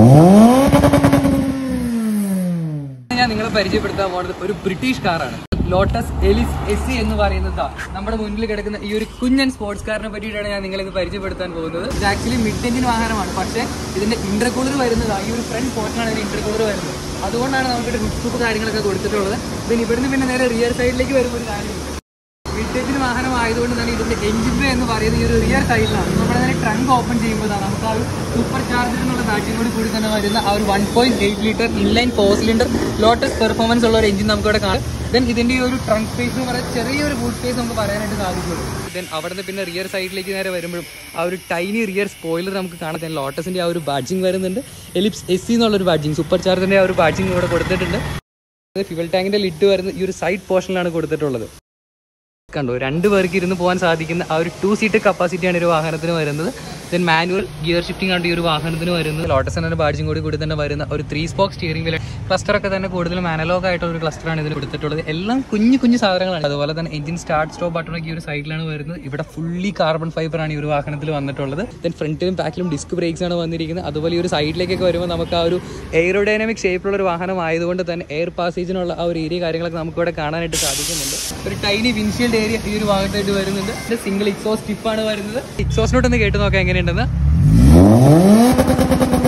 ഞാൻ നിങ്ങളെ പരിചയപ്പെടുത്താൻ പോകുന്നത് ഒരു ബ്രിട്ടീഷ് കാറാണ് ലോട്ടസ് എലിസ് എസ് സി എന്ന് പറയുന്നത് ദാ നമ്മുടെ മുന്നിൽ കിടക്കുന്ന ഈ ഒരു കുഞ്ഞൻ സ്പോർട്സ് കാറിനെ പറ്റിയിട്ടാണ് ഞാൻ നിങ്ങളെ ഇത് പരിചയപ്പെടുത്താൻ പോകുന്നത് ഇത് ആക്ച്വലി മിഡ് എഞ്ചിൻ വാഹനമാണ് പക്ഷേ ഇതിന്റെ ഇന്റർകൂളർ വരുന്നത് ഈ ഒരു ഫ്രണ്ട് പോർഷനാണ് ഇതിന്റെ ഇന്റർകൂളർ വരുന്നത് അതുകൊണ്ടാണ് നമുക്ക് റുപ്പ് കാര്യങ്ങളൊക്കെ കൊടുത്തിട്ടുള്ളത് ഇതിന് ഇവിടുന്ന് പിന്നെ നേരെ റിയർ സൈഡിലേക്ക് വരുമ്പോൾ ഒരു കാര്യമുണ്ട് മിഡ് എഞ്ചിൻ വാഹനമായതുകൊണ്ട് തന്നെ ഇതിന്റെ എഞ്ചിൻ ബേ എന്ന് പറയുന്നത് ഈ ഒരു റിയർ സൈഡിലാണ് നമ്മൾ അതിനെ ട്രങ്ക് ഓപ്പൺ ചെയ്യുമ്പോൾ ദാ നമുക്ക് ആ ഒരു സൂപ്പർ ചാർജർ എന്നുള്ള ബാറ്ററി കൂടി കൂടി തന്നെ വരുന്ന ആ ഒരു one point eight litre inline four cylinder lotus performance ഉള്ള ഒരു എഞ്ചിൻ നമുക്ക് ഇവിടെ കാണാം ദെൻ ഇതിന്റെ ഈ ഒരു ട്രങ്ക് സ്പേസ് എന്ന് പറയുന്നത് ചെറിയൊരു ബൂട്ട് സ്പേസ് നമുക്ക് പറയാനായിട്ട് സാധിക്കുള്ളൂ ദെൻ അവിടുന്ന് പിന്നെ റിയർ സൈഡിലേക്ക് നേരെ വരുമ്പോഴും ആ ഒരു ടൈനി റിയർ സ്പോയിലർ നമുക്ക് കാണാം ദെൻ ലോട്ടസിന്റെ ആ ഒരു ബാഡ്ജിങ് വരുന്നുണ്ട് എലിപ്സ് എസ് സി എന്നുള്ള ഒരു ബാഡ്ജിങ് സൂപ്പർ ചാർജറിന്റെ ആ ഒരു ബാഡ്ജിങ് ഇവിടെ കൊടുത്തിട്ടുണ്ട് ഫ്യൂൽ ടാങ്കിന്റെ ലിഡ് വരുന്നത് ഈ ഒരു സൈഡ് പോർഷനിലാണ് കൊടുത്തിട്ടുള്ളത് കണ്ടോ രണ്ട് പേർക്ക് ഇരുന്ന് പോകാൻ സാധിക്കുന്ന ആ ഒരു ടു സീറ്റ് കപ്പാസിറ്റിയാണ് ഒരു വാഹനത്തിന് വരുന്നത് ദെൻ മാനുവൽ ഗിയർ ഷിഫ്റ്റിംഗ് ആണ് ഈ ഒരു വാഹനത്തിന് വരുന്നത് ലോട്ടസ് എന്ന ബാഡ്ജിങ് കൂടി കൂടി തന്നെ വരുന്ന ഒരു three spoke steering wheel cluster ഒക്കെ തന്നെ കൂടുതലും അനലോഗ് ആയിട്ടുള്ള ഒരു ക്ലസ്റ്ററാണ് ഇതിന് കൊടുത്തിട്ടുള്ളത് എല്ലാം കുഞ്ഞു കുഞ്ഞു സാധനങ്ങളാണ് അതുപോലെ തന്നെ എഞ്ചിൻ സ്റ്റാർട്ട് സ്റ്റോപ്പ് ബട്ടൺ ഒക്കെ ഈ ഒരു സൈഡിലാണ് വരുന്നത് ഇവിടെ ഫുള്ളി കാർബൺ ഫൈബർ ആണ് ഈ ഒരു വാഹനത്തിൽ വന്നിട്ടുള്ളത് ദെൻ ഫ്രണ്ടിലും ബാക്കിലും ഡിസ്ക് ബ്രേക്സ് ആണ് വന്നിരിക്കുന്നത് അതുപോലെ ഈ ഒരു സൈഡിലേക്കൊക്കെ വരുമ്പോൾ നമുക്ക് ആ ഒരു എയറോഡൈനാമിക് ഷേപ്പിലുള്ള ഒരു വാഹനം ആയതുകൊണ്ട് തന്നെ എയർ പാസേജിനുള്ള ആ ഒരു ഏരിയ കാര്യങ്ങളൊക്കെ നമുക്ക് ഇവിടെ കാണാനായിട്ട് സാധിക്കുന്നുണ്ട് ഒരു ടൈനി വിൻഷീൽഡ് ഏരിയ ഈ ഒരു ഭാഗത്തായിട്ട് വരുന്നുണ്ട് ഇത് സിംഗിൾ ഇക്സോസ് ടിപ്പാണ് വരുന്നത് ഇക്സോസിനോട്ട് ഒന്ന് കേട്ട് നോക്കാം എങ്ങനെയുണ്ടെന്ന്